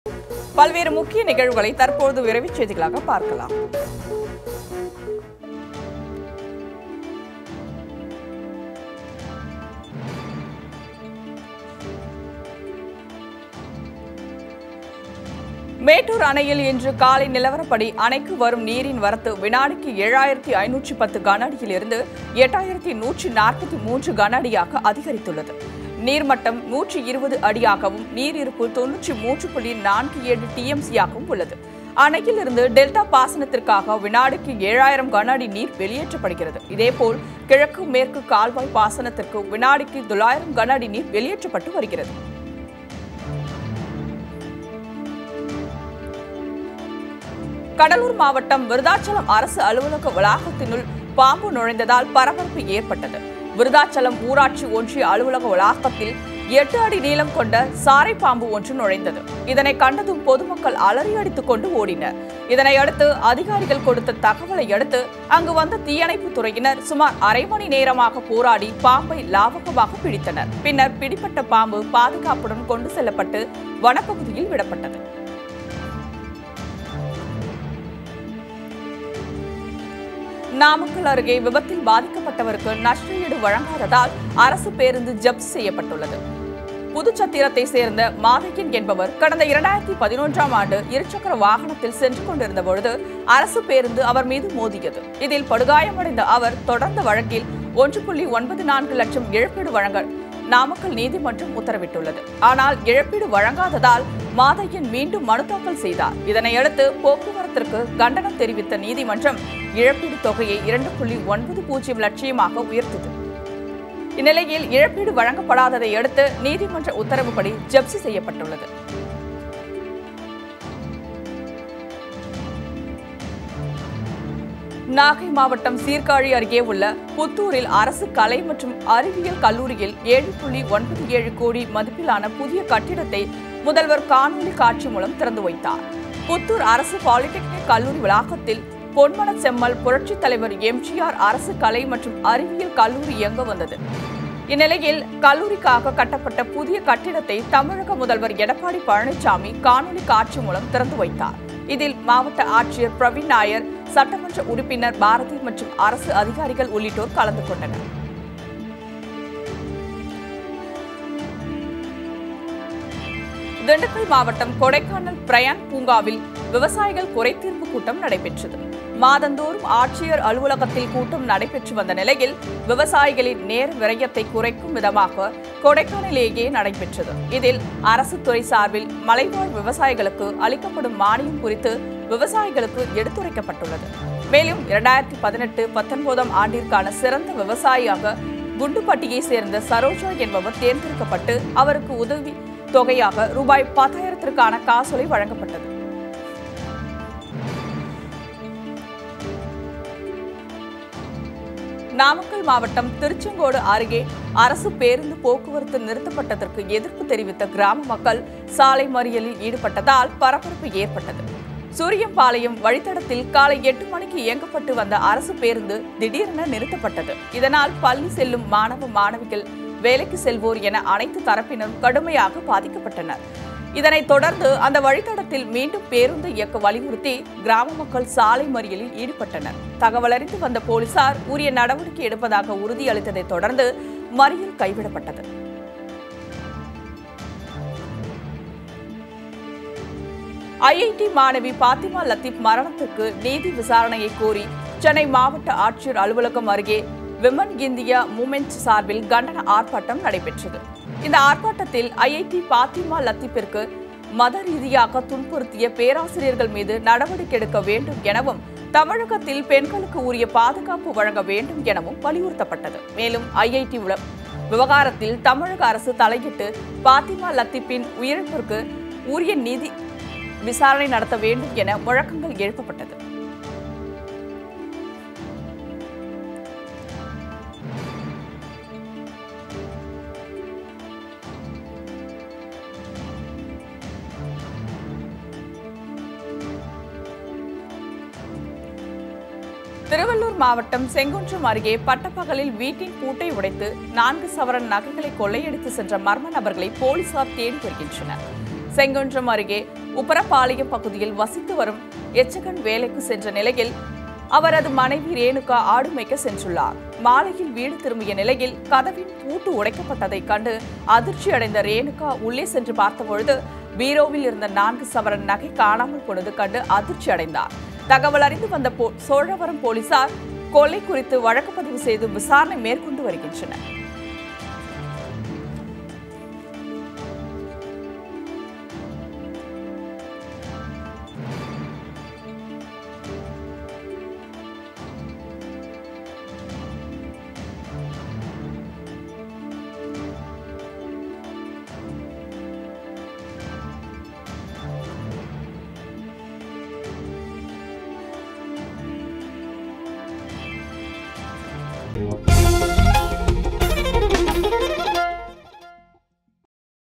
பல்வேறு முக்கிய நிகழ்வுகளை தற்போது விரைவுச் செய்திகளாக பார்க்கலாம் மேட்டூர் அணையில் இன்று காலை நிலவரப்படி அணைக்கு வரும் நீரின் வரத்து வினாடிக்கு ஏழாயிரத்தி ஐநூற்றி பத்து கன அடியிலிருந்து எட்டாயிரத்தி நூற்றி நாற்பத்தி மூன்று கன அடியாக அதிகரித்துள்ளது நீர்மட்டம் நூற்றி இருபது அடியாகவும் நீர் இருப்பு தொன்னூற்றி மூன்று புள்ளி நான்கு ஏழு டிஎம்சியாகவும் உள்ளது அணையிலிருந்து டெல்டா பாசனத்திற்காக வினாடிக்கு ஏழாயிரம் கன அடி நீர் வெளியேற்றப்படுகிறது இதேபோல் கிழக்கு மேற்கு கால்வாய் பாசனத்திற்கு வினாடிக்கு தொள்ளாயிரம் கன அடி நீர் வெளியேற்றப்பட்டு வருகிறது கடலூர் மாவட்டம் விருதாச்சலம் அரசு அலுவலக வளாகத்தினுள் பாம்பு நுழைந்ததால் பரபரப்பு ஏற்பட்டது விருதாச்சலம் ஊராட்சி ஒன்றிய அலுவலக வளாகத்தில் எட்டு அடி நீளம் கொண்ட சாரை பாம்பு ஒன்று நுழைந்தது இதனை கண்டதும் பொதுமக்கள் அலறி அடித்துக் கொண்டு ஓடினர் இதனை அடுத்து அதிகாரிகள் கொடுத்த தகவலை அடுத்து அங்கு வந்த தீயணைப்பு துறையினர் சுமார் அரை மணி நேரமாக போராடி பாம்பை லாவகமாக பிடித்தனர் பின்னர் பிடிப்பட்ட பாம்பு பாதுகாப்புடன் கொண்டு செல்லப்பட்டு வனப்பகுதியில் விடப்பட்டது நாமக்கல் அருகே விபத்தில் பாதிக்கப்பட்டவருக்கு நஷ்டஈடு வழங்காததால் அரசு பேருந்து ஜப்தி செய்யப்பட்டுள்ளது புதுச்சத்திரத்தை சேர்ந்த மாதையன் என்பவர் கடந்த இரண்டாயிரத்தி பதினொன்றாம் ஆண்டு இருசக்கர வாகனத்தில் சென்று கொண்டிருந்த பொழுது அரசு பேருந்து அவர் மீது மோதியது இதில் படுகாயமடைந்த அவர் தொடர்ந்த வழக்கில் ஒன்று புள்ளி ஒன்பது நான்கு லட்சம் இழப்பீடு வழங்க நாமக்கல் நீதிமன்றம் உத்தரவிட்டுள்ளது ஆனால் இழப்பீடு வழங்காததால் மாதையன் மீண்டும் மனு தாக்கல் செய்தார் இதனையடுத்து போக்குவரத்திற்கு கண்டனம் தெரிவித்த நீதிமன்றம் இழப்பீடு தொகையை இரண்டு புள்ளி ஒன்பது பூஜ்ஜியம் லட்சியமாக உயர்த்தது இந்நிலையில் இழப்பீடு வழங்கப்படாததை அடுத்து நீதிமன்ற உத்தரவுப்படி ஜப்தி செய்யப்பட்டுள்ளது நாகை மாவட்டம் சீர்காழி அருகே உள்ள புத்தூரில் அரசு கலை மற்றும் அறிவியல் கல்லூரியில் ஏழு புள்ளி ஒன்பது ஏழு கோடி மதிப்பிலான புதிய கட்டிடத்தை முதல்வர் காணொலி காட்சி மூலம் திறந்து வைத்தார் புத்தூர் அரசு பாலிடெக்னிக் கல்லூரி வளாகத்தில் பொன்மன செம்மல் புரட்சித் தலைவர் எம்ஜிஆர் அரசு கலை மற்றும் அறிவியல் கல்லூரி இயங்க வந்தது இந்நிலையில் கல்லூரிக்காக கட்டப்பட்ட புதிய கட்டிடத்தை தமிழக முதல்வர் எடப்பாடி பழனிசாமி காணொலி காட்சி மூலம் திறந்து வைத்தார் இதில் மாவட்ட ஆட்சியர் பிரவீன் நாயர் சட்டமன்ற உறுப்பினர் பாரதி மற்றும் அரசு அதிகாரிகள் உள்ளிட்டோர் கலந்து கொண்டனர் திண்டுக்கல் மாவட்டம் கொடைக்கானல் பிரயான் பூங்காவில் விவசாயிகள் குறைதீர்ப்பு கூட்டம் நடைபெற்றது மாதந்தோறும் ஆட்சியர் அலுவலகத்தில் கூட்டம் நடைபெற்று வந்த நிலையில் விவசாயிகளின் நேர விரயத்தை குறைக்கும் விதமாக கொடைக்கானலேயே நடைபெற்றது இதில் அரசு துறை சார்பில் மலைவாழ் விவசாயிகளுக்கு அளிக்கப்படும் மானியம் குறித்து விவசாயிகளுக்கு எடுத்துரைக்கப்பட்டுள்ளது மேலும் இரண்டாயிரத்தி பதினெட்டு பத்தொன்பதாம் ஆண்டிற்கான சிறந்த விவசாயியாக குண்டுப்பட்டியை சேர்ந்த சரோஜா என்பவர் தேர்ந்தெடுக்கப்பட்டு அவருக்கு உதவி தொகையாக ரூபாய் பத்தாயிரத்திற்கான காசோலை வழங்கப்பட்டது நாமக்கல் மாவட்டம் திருச்செங்கோடு அருகே அரசு பேருந்து போக்குவரத்து நிறுத்தப்பட்டதற்கு எதிர்ப்பு தெரிவித்த கிராம மக்கள் சாலை மறியலில் ஈடுபட்டதால் பரபரப்பு ஏற்பட்டது சூரியம்பாளையம் வழித்தடத்தில் காலை எட்டு மணிக்கு இயங்கப்பட்டு வந்த அரசு பேருந்து திடீரென நிறுத்தப்பட்டது இதனால் பள்ளி செல்லும் மாணவ மாணவிகள் வேலைக்கு செல்வோர் என அனைத்து தரப்பினரும் கடுமையாக பாதிக்கப்பட்டனர் இதனைத் தொடர்ந்து அந்த வழித்தடத்தில் மீண்டும் பேருந்து இயக்க வலியுறுத்தி கிராம மக்கள் சாலை மறியலில் ஈடுபட்டனர் தகவலறிந்து வந்த போலீசார் உரிய நடவடிக்கை எடுப்பதாக உறுதியளித்ததைத் தொடர்ந்து மறியல் கைவிடப்பட்டது ஐஐடி மாணவி பாத்திமா லத்தீப் மரணத்திற்கு நீதி விசாரணையை கோரி சென்னை மாவட்ட ஆட்சியர் அலுவலகம் அருகே விமன் இந்தியா மூமெண்ட் சார்பில் கண்டன ஆர்ப்பாட்டம் நடைபெற்றது இந்த ஆர்ப்பாட்டத்தில் ஐஐடி பாத்திமா லத்தீப்பிற்கு மத ரீதியாக துன்புறுத்திய பேராசிரியர்கள் மீது நடவடிக்கை எடுக்க வேண்டும் எனவும் தமிழகத்தில் பெண்களுக்கு உரிய பாதுகாப்பு வழங்க வேண்டும் எனவும் வலியுறுத்தப்பட்டது மேலும் ஐஐடி விவகாரத்தில் தமிழக அரசு தலையிட்டு பாத்திமா லத்தீப்பின் உயிரிழப்பிற்கு உரிய நீதி விசாரணை நடத்த வேண்டும் என முழக்கங்கள் எழுப்பப்பட்டது திருவள்ளூர் மாவட்டம் செங்குன்றம் அருகே பட்டப்பகலில் வீட்டின் பூட்டை உடைத்து நான்கு சவரன் நகைகளை கொள்ளையடித்து சென்ற மர்ம நபர்களை போலீசார் தேடி வருகின்றனர் செங்குன்றம் அருகே உப்பரப்பாளையம் பகுதியில் வசித்து வரும் எச்சகன் வேலைக்கு சென்ற நிலையில் அவரது மனைவி ரேணுகா ஆடு மேய்க்க சென்றுள்ளார் மாலையில் வீடு திரும்பிய நிலையில் கதவின் பூட்டு உடைக்கப்பட்டதைக் கண்டு அதிர்ச்சி அடைந்த ரேணுகா உள்ளே சென்று பார்த்தபொழுது பீரோவில் இருந்த நான்கு சவரன் நகை காணாமல் போனது கண்டு அதிர்ச்சி அடைந்தார் தகவல் அறிந்து வந்த போ- சோழவரம் போலீசார் கொலை குறித்து வழக்கு பதிவு செய்து விசாரணை மேற்கொண்டு வருகின்றனர்